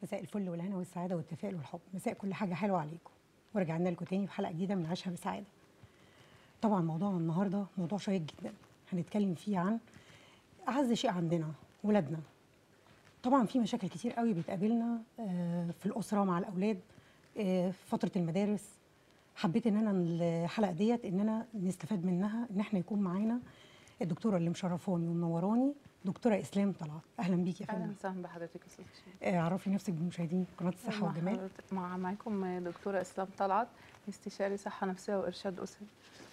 مساء الفل والهنا والسعاده والتفاؤل والحب مساء كل حاجه حلوه عليكم ورجعنا لكم تاني في حلقه جديده من عيشها بسعاده طبعا موضوعنا النهارده موضوع شيق جدا هنتكلم فيه عن اعز شيء عندنا ولادنا طبعا في مشاكل كتير قوي بتقابلنا آه، في الاسره مع الاولاد آه، في فتره المدارس حبيت ان انا الحلقه ديت ان انا نستفاد منها ان احنا يكون معانا الدكتوره اللي مشرفاني ومنوراني دكتوره اسلام طلعت اهلا بيكي يا اهلا فندم وسهلا بحضرتك يا استاذ هشام. آه، عرفي نفسك بمشاهدين قناه الصحه مع والجمال حضرتك- مع معاكم دكتوره اسلام طلعت استشاري صحه نفسيه وارشاد اسري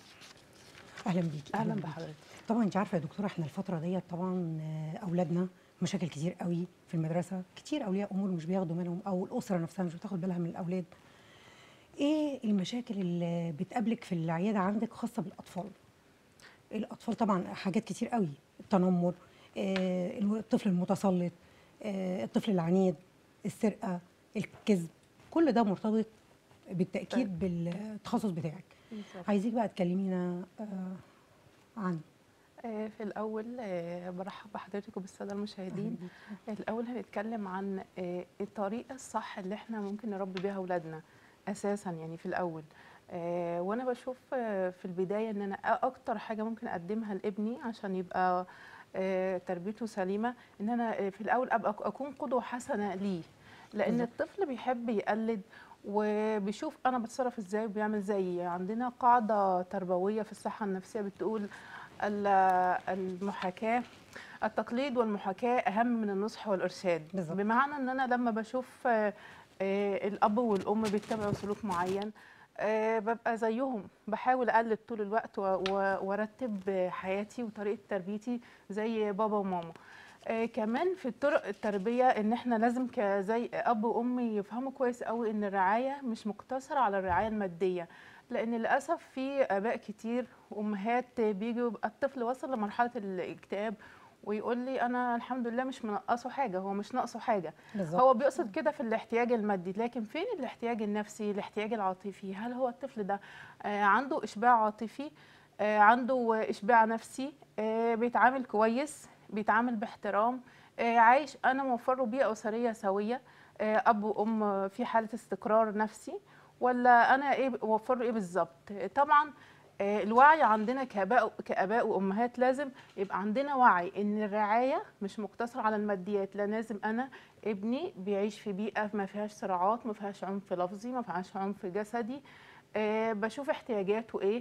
اهلا بيكي اهلا بيكي. بحضرتك طبعا انت عارفه يا دكتوره احنا الفتره ديت طبعا آه، اولادنا مشاكل كتير قوي في المدرسه كتير اولياء امور مش بياخدوا منهم او الاسره نفسها مش بتاخد بالها من الاولاد ايه المشاكل اللي بتقابلك في العياده عندك خاصه بالاطفال الاطفال طبعا حاجات كتير قوي التنمر آه، الطفل المتسلط آه، الطفل العنيد السرقه الكذب كل ده مرتبط بالتاكيد بالتخصص بتاعك عايزيك بقى تكلمينا آه، عن آه، في الاول آه، برحب بحضرتك وبالساده المشاهدين الاول هنتكلم عن آه، الطريقه الصح اللي احنا ممكن نربي بيها اولادنا اساسا يعني في الاول آه، وانا بشوف آه، في البدايه ان انا اكتر حاجه ممكن اقدمها لابني عشان يبقى آه، تربيته سليمه ان انا آه، في الاول ابقى اكون قدوه حسنه ليه لان بالظبط. الطفل بيحب يقلد وبيشوف انا بتصرف ازاي وبيعمل زيي عندنا قاعده تربويه في الصحه النفسيه بتقول ال- المحاكاه التقليد والمحاكاه اهم من النصح والارشاد بالظبط. بمعنى ان انا لما بشوف آه، آه، الاب والام بيتبعوا سلوك معين آه، ببقى زيهم بحاول اقلد طول الوقت و- و- وارتب حياتي وطريقه تربيتي زي بابا وماما آه، كمان في طرق التربيه ان احنا لازم كزي اب وام يفهموا كويس قوي ان الرعايه مش مقتصره على الرعايه الماديه لان للاسف في اباء كتير وامهات بيجوا يبقى الطفل وصل لمرحله الاكتئاب ويقول لي انا الحمد لله مش منقصه حاجه هو مش ناقصه حاجه بالظبط هو بيقصد كده في الاحتياج المادي لكن فين الاحتياج النفسي الاحتياج العاطفي هل هو الطفل ده آه، عنده اشباع عاطفي آه، عنده اشباع نفسي آه، بيتعامل كويس بيتعامل باحترام آه، عايش انا موفر له بيئه اسريه سويه آه، اب وام في حاله استقرار نفسي ولا انا ايه اوفر له ايه بالظبط طبعا آه، الوعي عندنا كاباء كاباء وامهات لازم يبقى عندنا وعي ان الرعايه مش مقتصره على الماديات لا لازم انا ابني بيعيش في بيئه ما فيهاش صراعات ما فيهاش عنف لفظي ما فيهاش عنف جسدي آه، بشوف احتياجاته ايه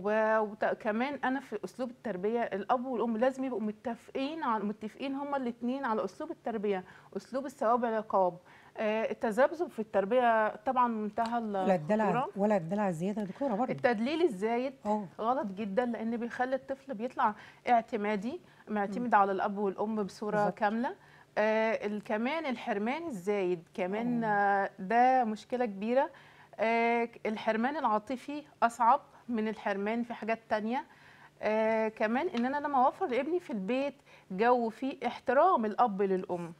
وكمان انا في اسلوب التربيه الاب والام لازم يبقوا متفقين على متفقين هما الاثنين على اسلوب التربيه اسلوب الثواب والعقاب آه، التذبذب في التربيه طبعا منتهى ولا الدلع الخطوره ولا الدلع الزياده يا دكتوره برضه التدليل الزايد اه غلط جدا لان بيخلي الطفل بيطلع اعتمادي معتمد على الاب والام بصوره بالظبط. كامله آه ال- كمان الحرمان الزايد كمان آه ده مشكله كبيره آه ك- الحرمان العاطفي اصعب من الحرمان في حاجات تانية آه كمان ان انا لما اوفر لابني في البيت جو فيه احترام الاب للام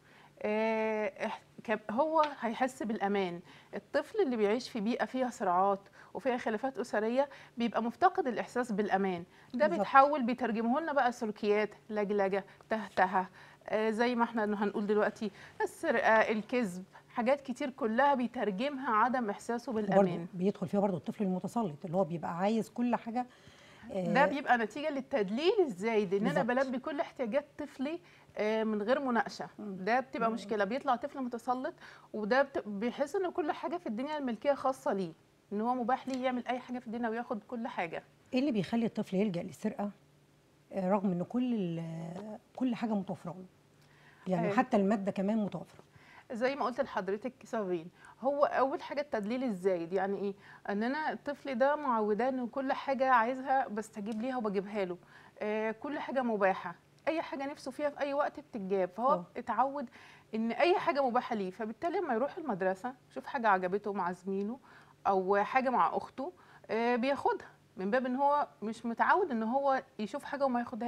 آه، إح- ك- هو هيحس بالامان الطفل اللي بيعيش في بيئه فيها صراعات وفيها خلافات اسريه بيبقى مفتقد الاحساس بالامان ده بالظبط. بيتحول بيترجمه لنا بقى سلوكيات لجلجه تهتهه آه، زي ما احنا هنقول دلوقتي السرقه الكذب حاجات كتير كلها بيترجمها عدم احساسه وبرضه بالامان بيدخل فيها برضه الطفل المتسلط اللي هو بيبقى عايز كل حاجه آه، ده بيبقى نتيجه للتدليل الزايد ان انا بالظبط. بلبي كل احتياجات طفلي آه، من غير مناقشه ده بتبقى مشكله بيطلع طفل متسلط وده بت- بيحس ان كل حاجه في الدنيا الملكيه خاصه ليه ان هو مباح ليه يعمل اي حاجه في الدنيا وياخد كل حاجه ايه اللي بيخلي الطفل يلجا للسرقه آه، رغم ان كل ال- كل حاجه متوفره له يعني آه. حتى الماده كمان متوفره زي ما قلت لحضرتك سببين هو اول حاجه التدليل الزايد يعني ايه ان انا الطفل ده معوداه ان كل حاجه عايزها بستجيب ليها وبجيبها له آه كل حاجه مباحه اي حاجه نفسه فيها في اي وقت بتتجاب فهو آه. اتعود ان اي حاجه مباحه ليه فبالتالي لما يروح المدرسه يشوف حاجه عجبته مع زميله او حاجه مع اخته آه بياخدها من باب ان هو مش متعود ان هو يشوف حاجه وما ياخدهاش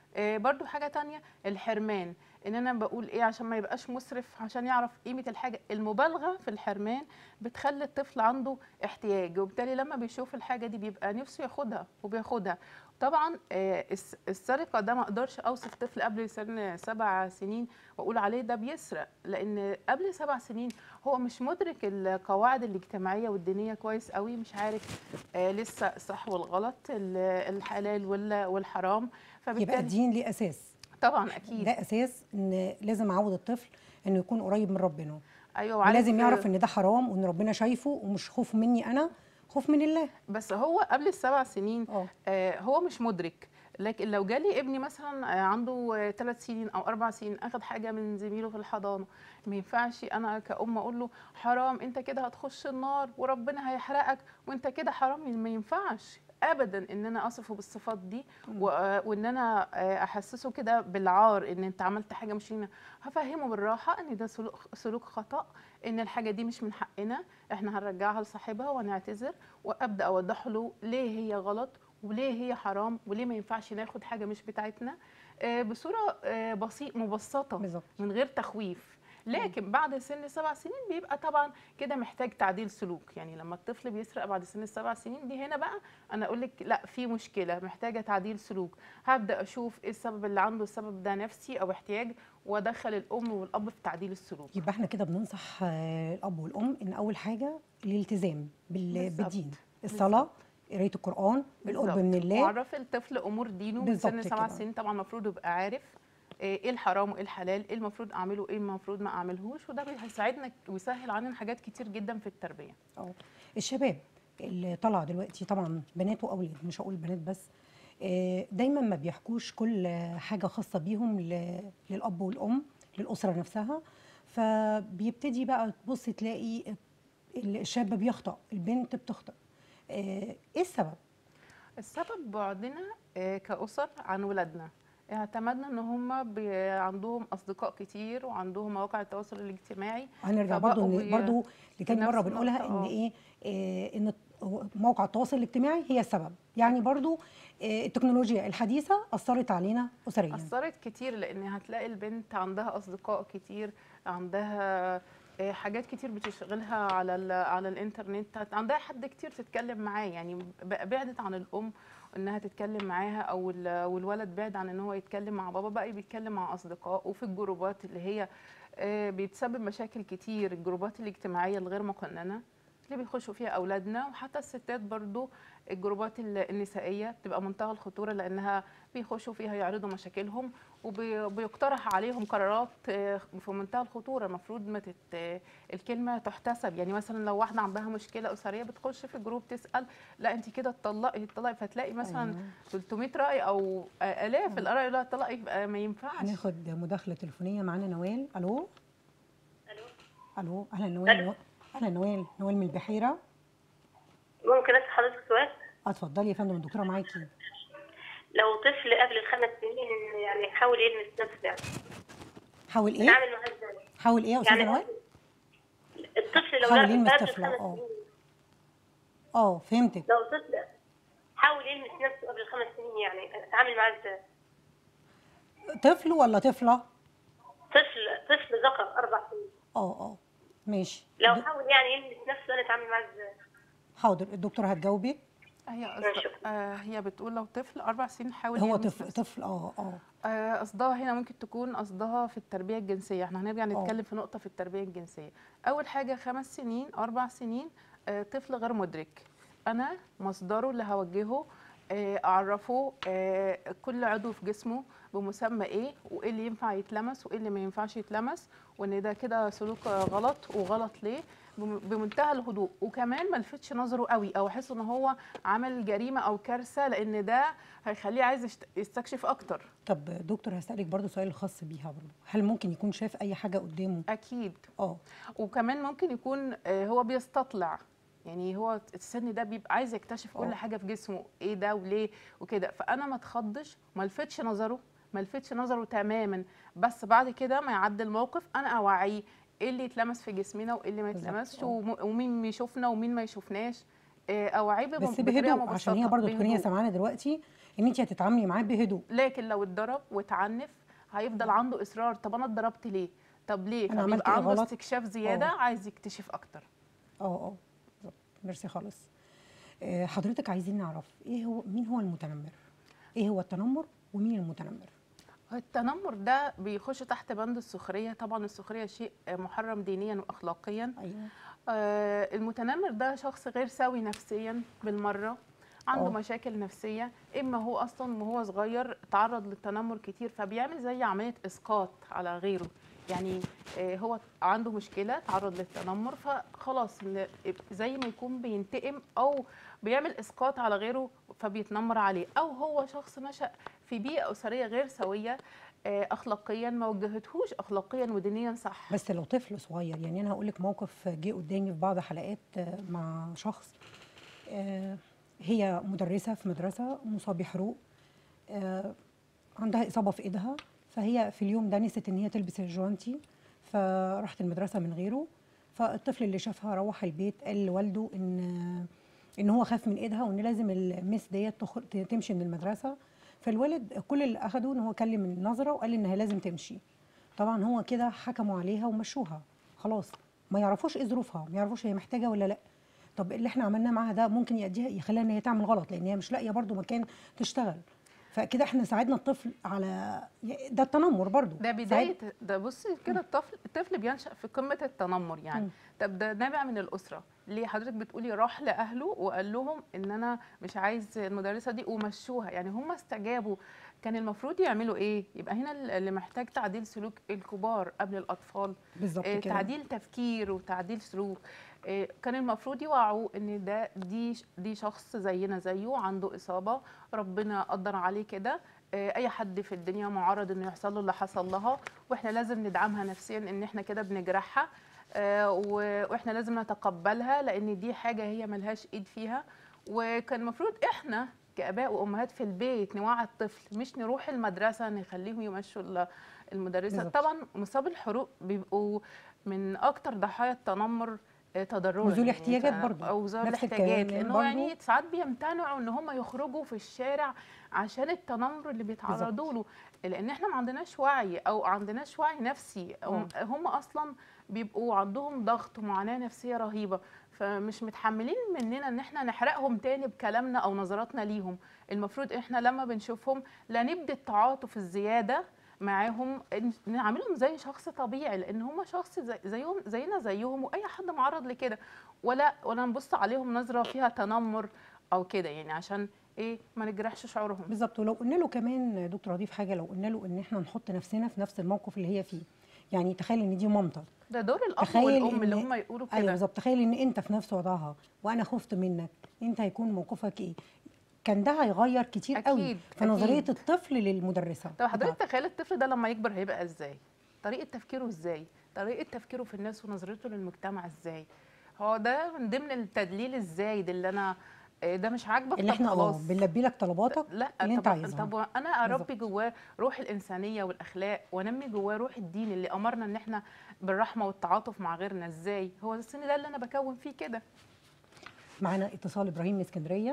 آه، برضو حاجة تانية الحرمان ان انا بقول ايه عشان ما يبقاش مسرف عشان يعرف قيمة الحاجة المبالغة في الحرمان بتخلي الطفل عنده احتياج وبالتالي لما بيشوف الحاجة دي بيبقى نفسه ياخدها وبياخدها طبعا آه، الس- السرقة ده ما اقدرش اوصف طفل قبل سن سبع سنين واقول عليه ده بيسرق لان قبل سبع سنين هو مش مدرك القواعد الاجتماعية والدينية كويس قوي مش عارف آه، لسه الصح والغلط ال- الحلال وال- والحرام يبقى فبالتالي الدين ليه اساس طبعا اكيد ده اساس ان لازم اعود الطفل انه يكون قريب من ربنا ايوه وعارف- ولازم يعرف ان ده حرام وان ربنا شايفه ومش خوف مني انا خوف من الله بس هو قبل السبع سنين اه آه، هو مش مدرك لكن لو جالي ابني مثلا آه، عنده ثلاث سنين او اربع سنين اخد حاجه من زميله في الحضانه ما ينفعش انا كأم اقول له حرام انت كده هتخش النار وربنا هيحرقك وانت كده حرام ما ينفعش ابدا ان انا اصفه بالصفات دي و- آه، وان انا آه، احسسه كده بالعار ان انت عملت حاجه مش لينا هفهمه بالراحه ان ده سلوك سلوك خطا ان الحاجه دي مش من حقنا احنا هنرجعها لصاحبها ونعتذر وابدا اوضح له ليه هي غلط وليه هي حرام وليه ما ينفعش ناخد حاجه مش بتاعتنا آه، بصوره آه، بسيط مبسطه بالظبط من غير تخويف لكن بعد سن سبع سنين بيبقى طبعا كده محتاج تعديل سلوك يعني لما الطفل بيسرق بعد سن السبع سنين دي هنا بقى انا اقول لك لا في مشكله محتاجه تعديل سلوك هبدا اشوف ايه السبب اللي عنده السبب ده نفسي او احتياج وادخل الام والاب في تعديل السلوك يبقى احنا كده بننصح آه، الاب والام ان اول حاجه الالتزام بال- بالظبط. بالدين الصلاه قرايه القران القرب من الله وعرف الطفل امور دينه من بالظبط سن سبع كده. سنين طبعا المفروض يبقى عارف ايه الحرام وايه الحلال ايه المفروض اعمله وايه المفروض ما اعملهوش وده هيساعدنا ويسهل علينا حاجات كتير جدا في التربيه اه الشباب اللي طالع دلوقتي طبعا بنات واولاد مش هقول بنات بس آه، دايما ما بيحكوش كل حاجه خاصه بيهم ل- للاب والام للاسره نفسها فبيبتدي بقى تبص تلاقي الشاب بيخطأ البنت بتخطأ آه، ايه السبب السبب بعدنا آه، كأسر عن ولادنا اعتمدنا ان هم عندهم اصدقاء كتير وعندهم مواقع التواصل الاجتماعي هنرجع فبقوا برضو بي- إن برضو لتاني بنفس مره بنقولها النقطة، ان آه. ايه آه، ان هو مواقع التواصل الاجتماعي هي السبب يعني برضو آه، التكنولوجيا الحديثه اثرت علينا اسريا أثرت كتير لأن هتلاقي البنت عندها أصدقاء كتير عندها آه، حاجات كتير بتشغلها على ال- على الانترنت هت- عندها حد كتير تتكلم معاه يعني ب- بعدت عن الام انها تتكلم معاها او ال- والولد بعد عن ان هو يتكلم مع بابا بقى بيتكلم مع اصدقائه وفي الجروبات اللي هي آه، بيتسبب مشاكل كتير الجروبات الاجتماعيه الغير مقننه اللي بيخشوا فيها اولادنا وحتى الستات برضو الجروبات ال- النسائيه بتبقى منتهى الخطوره لانها بيخشوا فيها يعرضوا مشاكلهم وبيقترح عليهم قرارات آه، في منتهى الخطوره المفروض ما تت... آه، الكلمه تحتسب يعني مثلا لو واحده عندها مشكله اسريه بتخش في جروب تسال لا انت كده اتطلقي اتطلقي فتلاقي مثلا أيوة. 300 راي او آه، الاف الاراء لا اتطلقي يبقى ما ينفعش هناخد مداخله تليفونيه معانا نوال الو الو الو اهلا نوال ألو. نو- اهلا نوال نوال من البحيره ممكن اسال حضرتك سؤال آه، اتفضلي يا فندم الدكتوره معاكي لو طفل قبل الخمس سنين يعني يحاول يلمس نفسه يعني حاول ايه نعمل معاه ازاي؟ حاول ايه يا استاذه يعني نوال الطفل لو حاول قبل يلمس قبل طفلة، الخمس اه. سنين اه فهمتك لو طفل حاول يلمس نفسه قبل الخمس سنين يعني اتعامل معاه ازاي؟ طفل ولا طفله طفل طفل ذكر اربع سنين اه اه ماشي لو د- حاول يعني يلمس نفسه انا اتعامل معاه ازاي؟ حاضر الدكتوره هتجاوبك هي ماشي. قصد- آه، هي بتقول لو طفل اربع سنين حاول هو يلمس طفل نفسه. طفل اه اه آه، قصدها هنا ممكن تكون قصدها في التربية الجنسية احنا هنرجع نتكلم في نقطة في التربية الجنسية أول حاجة خمس سنين أربع سنين آه، طفل غير مدرك أنا مصدره اللي هوجهه آه، أعرفه آه، كل عضو في جسمه بمسمى إيه وإيه اللي ينفع يتلمس وإيه اللي ما ينفعش يتلمس وإن ده كده سلوك آه، غلط وغلط ليه بم- بمنتهى الهدوء وكمان ما لفتش نظره قوي او احس ان هو عمل جريمه او كارثه لان ده هيخليه عايز يشت- يستكشف اكتر طب دكتور هسألك برضو سؤال خاص بيها برضو هل ممكن يكون شاف أي حاجة قدامه؟ اكيد اه وكمان ممكن يكون آه، هو بيستطلع يعني هو السن ده بيبقى عايز يكتشف آه. كل حاجه في جسمه ايه ده وليه وكده فانا ما اتخضش ما لفتش نظره ما لفتش نظره تماما بس بعد كده ما يعدي الموقف انا اوعيه ايه اللي يتلمس في جسمنا وايه اللي ما بالظبط، يتلمسش آه. وم- ومين يشوفنا ومين ما يشوفناش آه، اوعيه بم- بس بطريقة بهدوء عشان هي مبسطة، برضو تكوني هي بهدوء. سامعانا دلوقتي ان انت هتتعاملي معاه بهدوء لكن لو اتضرب واتعنف هيفضل عنده اصرار طب انا اتضربت ليه طب ليه أنا عملت فبيبقى إيه عنده غلط؟ استكشاف زياده آه. عايز يكتشف اكتر اه اه بالظبط ميرسي خالص آه، حضرتك عايزين نعرف ايه هو مين هو المتنمر ايه هو التنمر ومين المتنمر التنمر ده بيخش تحت بند السخريه طبعا السخريه شيء محرم دينيا واخلاقيا ايوه آه، المتنمر ده شخص غير سوي نفسيا بالمره عنده آه. مشاكل نفسيه اما هو اصلا وهو صغير تعرض للتنمر كتير فبيعمل زي عمليه اسقاط على غيره يعني آه، هو عنده مشكله تعرض للتنمر فخلاص ل- زي ما يكون بينتقم او بيعمل اسقاط على غيره فبيتنمر عليه او هو شخص نشا في بيئه اسريه غير سويه آه، اخلاقيا ما وجهتهوش اخلاقيا ودينيا صح بس لو طفل صغير يعني انا هقول لك موقف جه قدامي في بعض حلقات آه، مع شخص آه، هي مدرسه في مدرسه مصابه حروق آه، عندها اصابه في ايدها فهي في اليوم ده نسيت ان هي تلبس الجوانتي فراحت المدرسه من غيره فالطفل اللي شافها روح البيت قال لوالده ان ان هو خاف من ايدها وان لازم المس ديت تخ- تمشي من المدرسه فالوالد كل اللي اخده ان هو كلم النظره وقال انها لازم تمشي طبعا هو كده حكموا عليها ومشوها خلاص ما يعرفوش ايه ظروفها ما يعرفوش هي محتاجه ولا لا طب اللي احنا عملناه معاها ده ممكن يأديها يخليها ان هي تعمل غلط لان هي مش لاقيه برضو مكان تشتغل فكده احنا ساعدنا الطفل على ده التنمر برضو ده بدايه ده بصي كده الطفل الطفل بينشا في قمه التنمر يعني مم. طب ده نابع من الاسره ليه حضرتك بتقولي راح لاهله وقال لهم ان انا مش عايز المدرسه دي ومشوها يعني هم استجابوا كان المفروض يعملوا ايه يبقى هنا اللي محتاج تعديل سلوك الكبار قبل الاطفال بالظبط آه، كده تعديل تفكير وتعديل سلوك آه، كان المفروض يوعوا ان ده دي دي شخص زينا زيه عنده اصابه ربنا قدر عليه كده آه، اي حد في الدنيا معرض انه يحصل له اللي حصل لها واحنا لازم ندعمها نفسيا ان احنا كده بنجرحها آه، و- واحنا لازم نتقبلها لان دي حاجه هي ملهاش ايد فيها وكان المفروض احنا كاباء وامهات في البيت نوعي الطفل مش نروح المدرسه نخليهم يمشوا ال- المدرسه بالظبط. طبعا مصاب الحروق بيبقوا من اكتر ضحايا التنمر آه، تضررا وذوي يعني الاحتياجات ف- برضو. او ذوي نفس الاحتياجات الكلام لانه برضو. يعني ساعات بيمتنعوا ان هم يخرجوا في الشارع عشان التنمر اللي بيتعرضوا له لان احنا ما عندناش وعي او عندناش وعي نفسي أو آه. هم اصلا بيبقوا عندهم ضغط ومعاناه نفسيه رهيبه فمش متحملين مننا ان احنا نحرقهم تاني بكلامنا او نظراتنا ليهم المفروض احنا لما بنشوفهم لا نبدي التعاطف الزياده معاهم إن- نعاملهم زي شخص طبيعي لان هم شخص زي زيهم زينا زيهم واي حد معرض لكده ولا ولا نبص عليهم نظره فيها تنمر او كده يعني عشان ايه ما نجرحش شعورهم بالظبط ولو قلنا له كمان دكتور اضيف حاجه لو قلنا له ان احنا نحط نفسنا في نفس الموقف اللي هي فيه يعني تخيل ان دي مامتك ده دور الاب تخيل والام إن- اللي هم يقولوا ايوه كده بالظبط تخيل ان انت في نفس وضعها وانا خفت منك انت هيكون موقفك ايه كان ده هيغير كتير قوي أكيد، في نظريه أكيد. الطفل للمدرسه طب حضرتك بتاعته. تخيل الطفل ده لما يكبر هيبقى ازاي طريقه تفكيره ازاي طريقه تفكيره في الناس ونظرته للمجتمع ازاي هو ده من ضمن التدليل الزايد اللي انا إيه ده مش عاجبك اللي طب احنا اه خلاص بنلبي لك طلباتك لا اللي انت طب, عايزها طب انا اربي بالظبط. جواه روح الانسانيه والاخلاق وانمي جواه روح الدين اللي امرنا ان احنا بالرحمه والتعاطف مع غيرنا ازاي هو السن ده اللي انا بكون فيه كده معانا اتصال ابراهيم من اسكندريه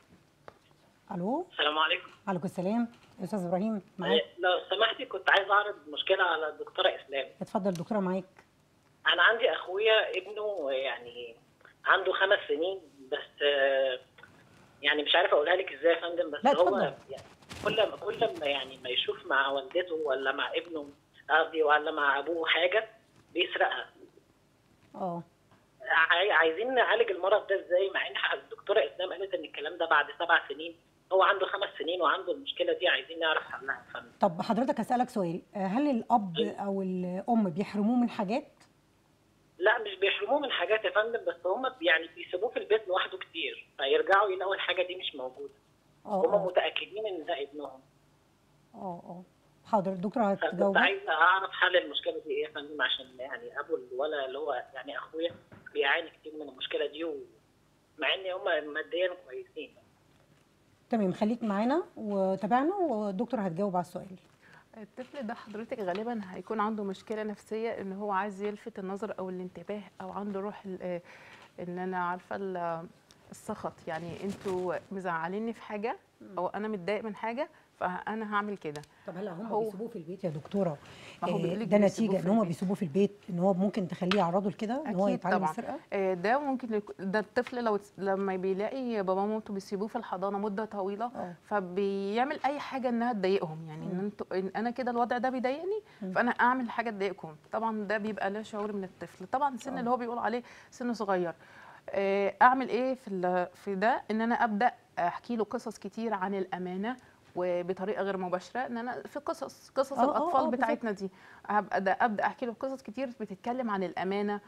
الو السلام عليكم عليكم السلام استاذ ابراهيم معاك لو سمحتي كنت عايز اعرض مشكله على الدكتوره اسلام اتفضل دكتوره معاك انا عندي اخويا ابنه يعني عنده خمس سنين بس آه، يعني مش عارف اقولها لك ازاي يا فندم بس لا، هو اتفضل. يعني كل ما كل ما يعني ما يشوف مع والدته ولا مع ابنه قصدي ولا مع ابوه حاجه بيسرقها اه عاي- عايزين نعالج المرض ده ازاي مع ان الدكتوره اسلام قالت ان الكلام ده بعد سبع سنين هو عنده خمس سنين وعنده المشكله دي عايزين نعرف حلها يا فندم طب حضرتك اسالك سؤال آه، هل الاب او الام بيحرموه من حاجات لا مش بيحرموه من حاجات يا فندم بس هم يعني بيسيبوه في البيت لوحده كتير فيرجعوا يلاقوا الحاجه دي مش موجوده اه هم اه متاكدين ان ده ابنهم اه اه حاضر الدكتوره فكنت هتجاوب عايزه اعرف حل المشكله دي ايه يا فندم عشان يعني ابو الولد اللي هو يعني اخويا بيعاني كتير من المشكله دي ومع ان هم ماديا كويسين تمام خليك معانا وتابعنا والدكتور هتجاوب على السؤال الطفل ده حضرتك غالبا هيكون عنده مشكله نفسيه ان هو عايز يلفت النظر او الانتباه او عنده روح ال- آه، ان انا عارفه ال- السخط يعني انتوا مزعليني في حاجه او انا متضايق من حاجه فانا هعمل كده طب هلا هم هو- بيسيبوه في البيت يا دكتوره ما هو آه، بيقولك ده بيسيبوه نتيجه في ان هم البيت. بيسيبوه في البيت ان هو ممكن تخليه يعرضه لكده ان هو أكيد يتعلم طبعاً. السرقه آه، ده ممكن يك- ده الطفل لو لما بيلاقي بابا ومامته بيسيبوه في الحضانه مده طويله اه فبيعمل اي حاجه انها تضايقهم يعني ان مم. انتوا إن انا كده الوضع ده بيضايقني مم. فانا اعمل حاجه تضايقكم طبعا ده بيبقى له شعور من الطفل طبعا السن آه. اللي هو بيقول عليه سن صغير آه، اعمل ايه في ال- في ده ان انا ابدا احكي له قصص كتير عن الامانه وبطريقه غير مباشره ان انا في قصص قصص آه، آه، الاطفال آه، بالظبط. بتاعتنا دي هبدا ابدا احكي له قصص كتير بتتكلم عن الامانه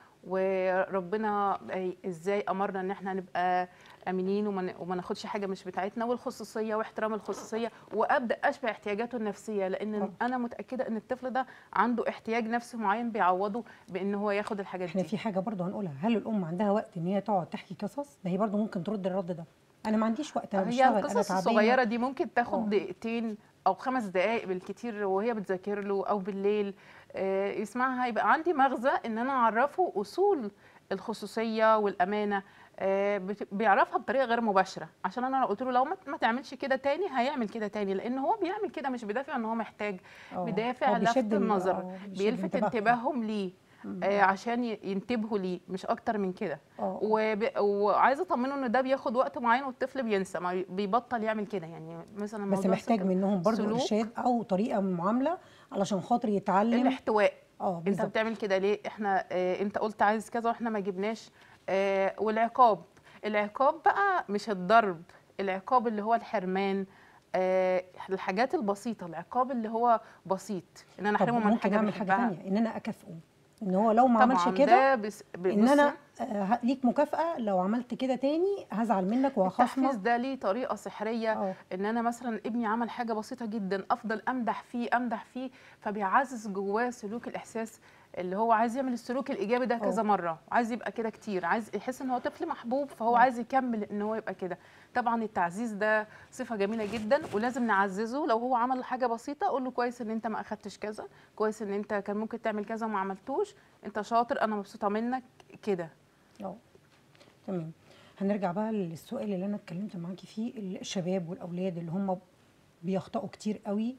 وربنا أي- ازاي امرنا ان احنا نبقى امينين وما ن- وما ناخدش حاجه مش بتاعتنا والخصوصيه واحترام الخصوصيه وابدا اشبع احتياجاته النفسيه لان آه. انا متاكده ان الطفل ده عنده احتياج نفسي معين بيعوضه بان هو ياخد الحاجات احنا دي في حاجه برضه هنقولها هل الام عندها وقت ان هي تقعد تحكي قصص ما هي برضه ممكن ترد الرد ده انا ما عنديش وقت انا هي بشتغل انا القصص تعبانه الصغيره دي ممكن آه. تاخد دقيقتين او خمس دقائق بالكتير وهي بتذاكر له او بالليل آه، يسمعها يبقى عندي مغزى ان انا اعرفه اصول الخصوصيه والامانه آه، بت- بيعرفها بطريقه غير مباشره عشان انا لو قلت له لو ما ما تعملش كده تاني هيعمل كده تاني لان هو بيعمل كده مش بدافع ان هو محتاج آه. بدافع هو لفت بيشد ال- النظر آه، بيشد بيلفت انتباههم. انتباههم ليه مم. آه، عشان ي- ينتبهوا ليه مش اكتر من كده اه وب... وعايزه اطمنه ان ده بياخد وقت معين والطفل بينسى ما بي- بيبطل يعمل كده يعني مثلا بس موضوع محتاج السكر- منهم برضه سلوك. ارشاد او طريقه من معامله علشان خاطر يتعلم الاحتواء اه انت بالظبط بتعمل كده ليه احنا اه انت قلت عايز كذا واحنا ما جبناش اه والعقاب العقاب بقى مش الضرب العقاب اللي هو الحرمان اه الحاجات البسيطه العقاب اللي هو بسيط ان انا طب احرمه من ممكن حاجه اعمل حاجه بيحبها. ثانيه ان انا اكافئه ان هو لو ما عملش طبعا كده ده بس... ب- ان بصي، انا آه، ه- ليك مكافاه لو عملت كده تاني هزعل منك التحفيز وهخصمك ده ليه طريقه سحريه اه ان انا مثلا ابني عمل حاجه بسيطه جدا افضل امدح فيه امدح فيه فبيعزز جواه سلوك الاحساس اللي هو عايز يعمل السلوك الايجابي ده كذا أه. مره عايز يبقى كده كتير عايز يحس ان هو طفل محبوب فهو أه. عايز يكمل ان هو يبقى كده طبعا التعزيز ده صفه جميله جدا ولازم نعززه لو هو عمل حاجه بسيطه اقول له كويس ان انت ما اخدتش كذا كويس ان انت كان ممكن تعمل كذا وما عملتوش انت شاطر انا مبسوطه منك كده اه تمام هنرجع بقى للسؤال اللي انا اتكلمت معاكي فيه الشباب والاولاد اللي هم بيخطئوا كتير قوي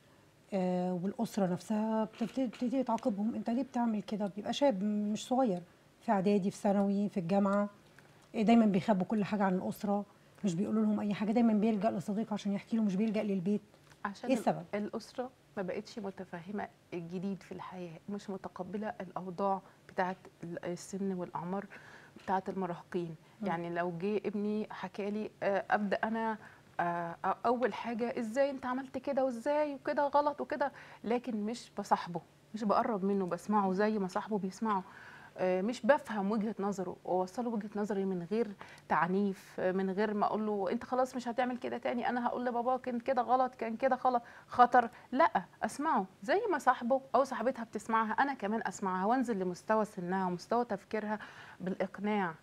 آه والاسره نفسها بتبتدي بتبتدي تعاقبهم انت ليه بتعمل كده بيبقى شاب مش صغير في اعدادي في ثانوي في الجامعه آه، دايما بيخبوا كل حاجه عن الاسره مش بيقولوا لهم اي حاجه دايما بيلجا لصديق عشان يحكي له مش بيلجا للبيت عشان ايه السبب الأسرة ما بقتش متفهمة الجديد في الحياة مش متقبلة الأوضاع بتاعة ال- السن والأعمار بتاعة المراهقين مم. يعني لو جه ابني حكى لي آه، أبدأ أنا آه، أول حاجة إزاي أنت عملت كده وإزاي وكده غلط وكده لكن مش بصاحبه مش بقرب منه بسمعه زي ما صاحبه بيسمعه آه، مش بفهم وجهة نظره واوصله وجهة نظري من غير تعنيف آه، من غير ما اقول له انت خلاص مش هتعمل كده تاني انا هقول لبابا كان كده غلط كان كده غلط خطر لا اسمعه زي ما صاحبه او صاحبتها بتسمعها انا كمان اسمعها وانزل لمستوى سنها ومستوى تفكيرها بالاقناع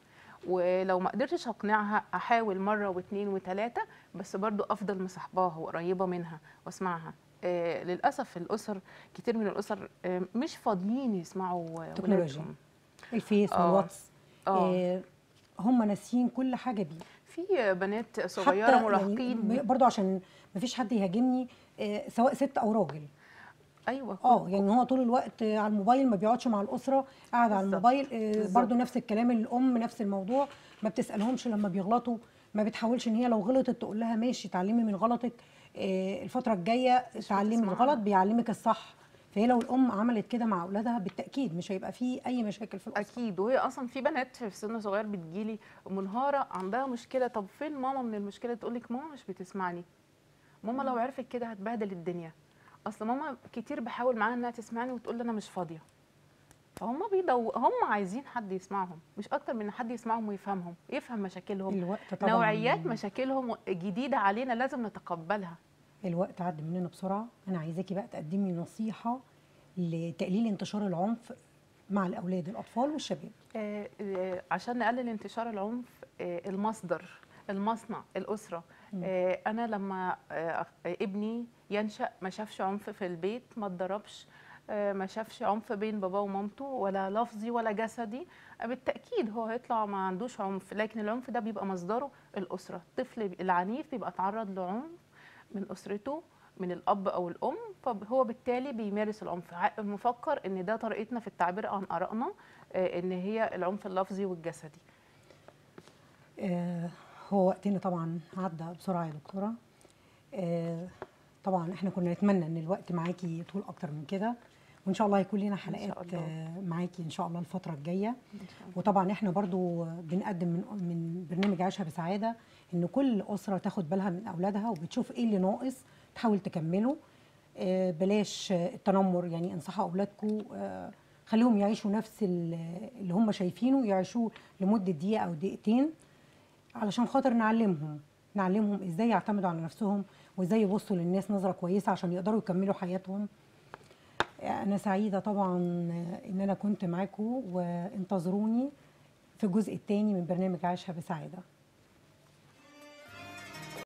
ولو ما قدرتش اقنعها احاول مره واثنين وثلاثه بس برضو افضل مصاحباها وقريبه منها واسمعها آه للاسف الاسر كتير من الاسر آه مش فاضيين يسمعوا آه، تكنولوجيا. ولادهم الفيس آه. والواتس اه آه هم ناسيين كل حاجه بيه في بنات حتى صغيره يعني مراهقين برضو عشان ما فيش حد يهاجمني آه، سواء ست او راجل ايوه اه كل- يعني هو طول الوقت على الموبايل ما بيقعدش مع الاسره قاعد على بالظبط، الموبايل آه، بالظبط. برضو نفس الكلام الام نفس الموضوع ما بتسالهمش لما بيغلطوا ما بتحاولش ان هي لو غلطت تقول لها ماشي اتعلمي من غلطك آه، الفتره الجايه مش تعلمي بتسمعها. الغلط بيعلمك الصح فهي لو الام عملت كده مع اولادها بالتاكيد مش هيبقى فيه اي مشاكل في الاسره اكيد وهي اصلا في بنات في سن صغير بتجيلي منهاره عندها مشكله طب فين ماما من المشكله تقول لك ماما مش بتسمعني ماما لو عرفت كده هتبهدل الدنيا اصل ماما كتير بحاول معاها انها تسمعني وتقول لي انا مش فاضيه فهم بيدو هم عايزين حد يسمعهم مش اكتر من إن حد يسمعهم ويفهمهم يفهم مشاكلهم الوقت طبعا نوعيات مشاكلهم جديده علينا لازم نتقبلها الوقت عدى مننا بسرعه انا عايزاكي بقى تقدمي نصيحه لتقليل انتشار العنف مع الاولاد الاطفال والشباب آه، آه، عشان نقلل انتشار العنف آه، المصدر المصنع الأسرة مم. آه، أنا لما آه، ابني ينشأ ما شافش عنف في البيت ما اتضربش آه، ما شافش عنف بين باباه ومامته ولا لفظي ولا جسدي آه، بالتاكيد هو هيطلع ما عندوش عنف لكن العنف ده بيبقى مصدره الاسره الطفل العنيف بيبقى اتعرض لعنف من اسرته من الاب او الام فهو بالتالي بيمارس العنف ع- مفكر ان ده طريقتنا في التعبير عن ارائنا آه، ان هي العنف اللفظي والجسدي آه، هو وقتنا طبعا عدى بسرعه يا دكتوره آه، طبعا احنا كنا نتمنى ان الوقت معاكي يطول اكتر من كده وان شاء الله هيكون لنا حلقات الله. آه، معاكي ان شاء الله الفتره الجايه وطبعا احنا برضو بنقدم من من برنامج عيشها بسعاده ان كل اسره تاخد بالها من اولادها وبتشوف ايه اللي ناقص تحاول تكمله آه، بلاش آه، التنمر يعني انصحوا اولادكم آه، خليهم يعيشوا نفس ال- اللي هم شايفينه يعيشوه لمده دقيقه او دقيقتين علشان خاطر نعلمهم نعلمهم ازاي يعتمدوا على نفسهم وازاي يبصوا للناس نظره كويسه عشان يقدروا يكملوا حياتهم انا سعيده طبعا ان انا كنت معاكم وانتظروني في الجزء الثاني من برنامج عيشها بسعاده